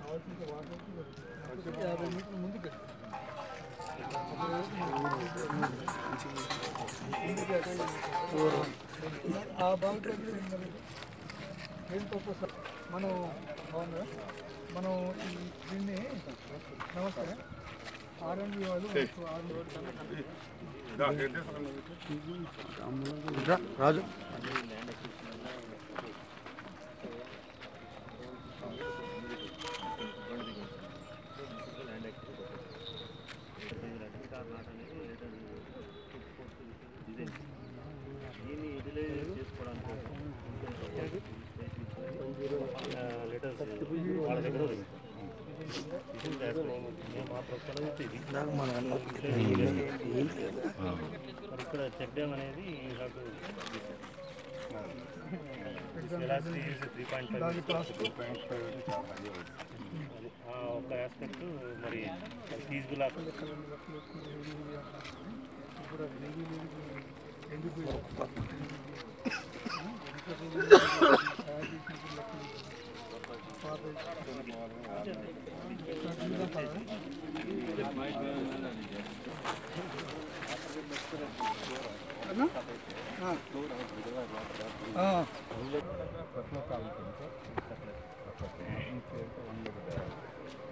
యాభై మీటర్ల ముందు పెట్టు ఆ బాగుంటుంది ఏం తప్పు సార్ మనం బాగుందా మనం ఈ దీన్ని నమస్తే ఆర్ఎండ్బి వాళ్ళు ఆర్ఎండ్బి రాజు దీన్ని యూటిలైజ్ చేసుకోవడానికి లెటర్స్ వాళ్ళ దగ్గర ఉంది. ఇది మేము మా ప్రొఫెషన్ అయితే ఇది. మరి ఇక్కడ చెక్ డ్యామ్ అనేది నాకు వెలాసిటీ త్రీ పాయింట్ ఫైవ్ ఒక ఆస్పెక్ట్ మరి ఫీజిబుల్ ఇప్పుడు అది లేదు, లేదు, ఎందుకు తయారు చేసినప్పుడు లెక్కలు పాత అన్నా? ఆ. ఆ.